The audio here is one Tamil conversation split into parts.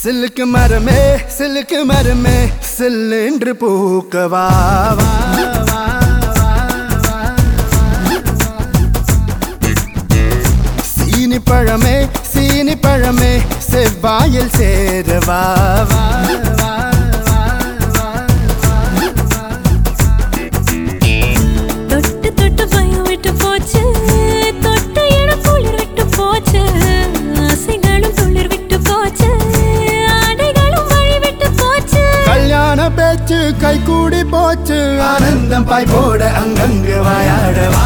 சில்லுக்கு மரமே சில்லுக்கு மரமே சில்லென்று பூக்கவா வா, வா, வா, வா. சீனி பழமே சீனி பழமே செவ்வாயில் சேரவா வா, வா, வா, வா. தொட்டு தொட்டு பயம் விட்டு போச்சு தொட்ட இடம் குளிர் விட்டு போச்சு ஆசைகளும் துளிர் விட்டு போச்சு ஆடைகளும் வழி விட்டு போச்சு கல்யாண பேச்சு கை கூடி போச்சு ஆனந்தம் பாய் போட அங்கங்கு வாயாடவா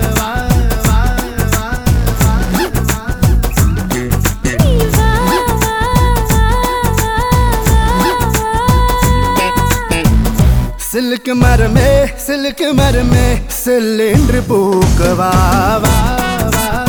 நீ வா, வா, வா, வா. சில்லுக்கு மரமே சில்லுக்கு மரமே செல்லென்று பூக்கவா வா, வா, வா.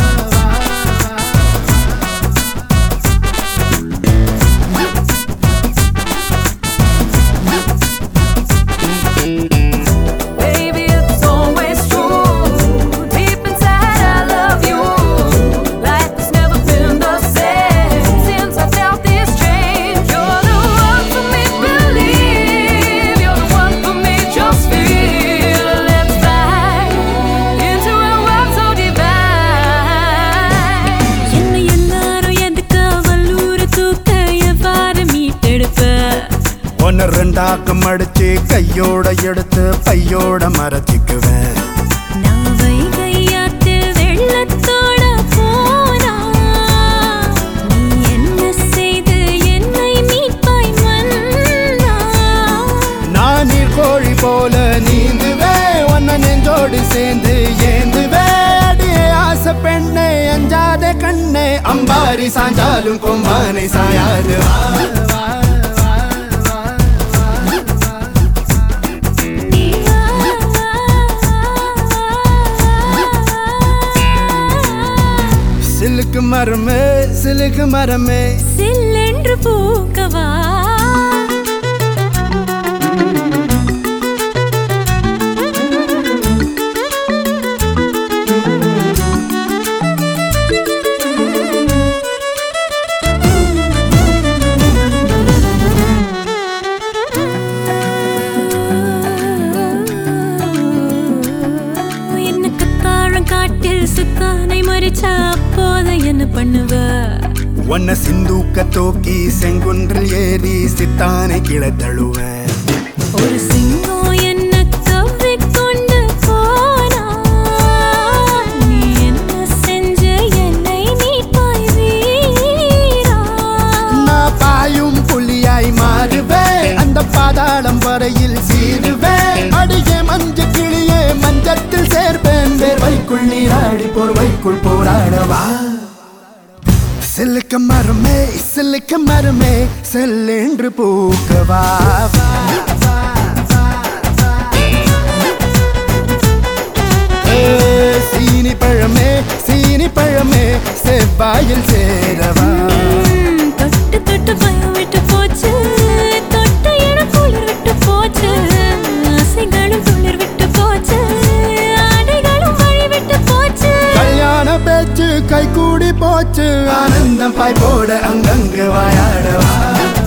Baby, it's always true. Deep inside, I love you. Life has never been the same since I felt this change. You're the one for me, believe. You're the one for me, just feel. Let's fly into a world so divine. என்னை எல்லாரும் எதுக்கு வல்லூர் தூக்க எவ்வாறு மீட்டெடுப்ப ஒன்னு ரெண்டாக்கம் அடிச்சு கையோட எடுத்து பையோட மறைச்சிக்குவேன் நான் வைகையாற்றில் வெள்ளத்தோட போனா நீ என்ன செய்து என்னை மீட்பாய் மன்னா நான் நீர் கோழி போல நீந்துவே ஒன்ன நெஞ்சோடு சேர்ந்து ஏந்துவே அடியே ஆசை பெண்ணே அஞ்சாத கண்ணே அம்பாரி சாஞ்சாலும் கொம்பானை சாயாது வா, வா, வா, வா, சிலுக்கு மரமே சிலுக்கு மரமே சில்லென்று பூக்கவா என்ன கத்தாழம் காட்டில் சுத்தானை மறிச்சா அப்போது என்ன பண்ணுவ ஒன்ன சிந்தூக்க தூக்கி செங்குன்றில் ஏறி சித்தானை கிளை தழுவேன் ஒரு சிங்கம் என்ன கவ்விக்கொண்டு போனா நீ என்ன செஞ்ச என்னை மீட்பாய் வீரா நான் பாயும் புலியாய் மாறுவேன் அந்த பாதாளம் வரையில் சீருவேன் அடியே மஞ்ச கிளியே மஞ்சத்தில் சேர்ப்பேன் வேர்வைக்குள் நீராடி போர்வைக்குள் போராடவா சிலுக்க மரமே சிலுக்க மரமே செல்லென்று பூக்கவா வா, வா, வா, வா. ஏ, சீனி பழமே சீனி பழமே செவ்வாயில் சேரவா ம், தொட்டு தொட்டு பயம் விட்டு போச்சு தொட்ட இடம் குளிர் விட்டு போச்சு ஆசைகளும் துளிர் விட்டு போச்சு ஆடைகளும் வழி விட்டு போச்சு கல்யாண பேச்சு கை கூடி போச்சு ஆனந்தம் பாய் போட அங்கங்கு வாயாடவா